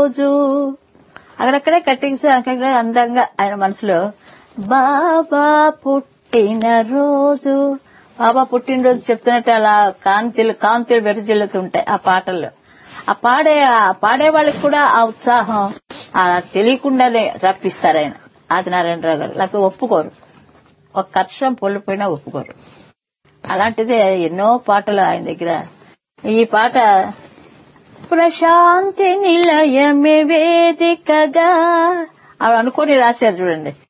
రోజు అక్కడక్కడే కట్టింగ్స్ అక్కడ అందంగా ఆయన మనసులో బాబా పుట్టిన రోజు బాబా పుట్టినరోజు చెప్తున్నట్టు అలా కాంతిలు కాంతులు వెరజిల్లుతుంటాయి ఆ పాటల్లో ఆ పాడే ఆ పాడే వాళ్ళకి కూడా ఆ ఉత్సాహం ఆ తెలియకుండానే రప్పిస్తారు ఆయన ఆదినారాయణరావు గారు లేకపోతే ఒప్పుకోరు ఒక కక్షం పొల్లిపోయినా ఒప్పుకోరు అలాంటిదే ఎన్నో పాటలు ఆయన దగ్గర ఈ పాట ప్రశాంతి నిలయమే వేదికగా ఆవిడ అనుకొని రాశారు చూడండి